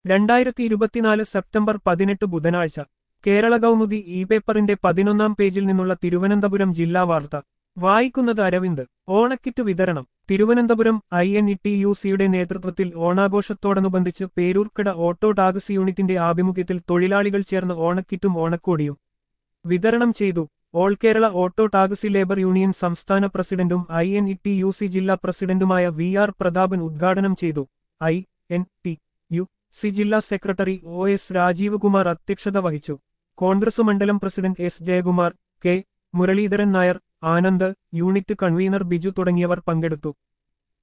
രണ്ടായിരത്തി ഇരുപത്തിനാല് സെപ്റ്റംബർ പതിനെട്ട് ബുധനാഴ്ച കേരള കൗമുദി ഇ പേപ്പറിന്റെ പതിനൊന്നാം പേജിൽ നിന്നുള്ള തിരുവനന്തപുരം ജില്ലാ വാർത്ത വായിക്കുന്നത് അരവിന്ദ് ഓണക്കിറ്റ് വിതരണം Thiruvananthapuram I N E T U സിയുടെ നേതൃത്വത്തിൽ ഓണാഘോഷത്തോടനുബന്ധിച്ച് പേരൂർക്കട ഓട്ടോ ടാക്സി യൂണിറ്റിന്റെ ആഭിമുഖ്യത്തിൽ തൊഴിലാളികൾ ചേർന്ന് ഓണക്കിറ്റും ഓണക്കോടിയും വിതരണം ചെയ്തു all Kerala auto taxi labour union സംസ്ഥാന പ്രസിഡന്റും I N E T U C ജില്ലാ പ്രസിഡന്റുമായ വി ആർ പ്രതാപൻ ഉദ്ഘാടനം ചെയ്തു I N T U C ജില്ലാ secretary O S Rajeev Kumar അധ്യക്ഷത വഹിച്ചു കോൺഗ്രസ് മണ്ഡലം president S Jayakumar K Muraleedharan Nair Anand unit convener Biju തുടങ്ങിയവർ പങ്കെടുത്തു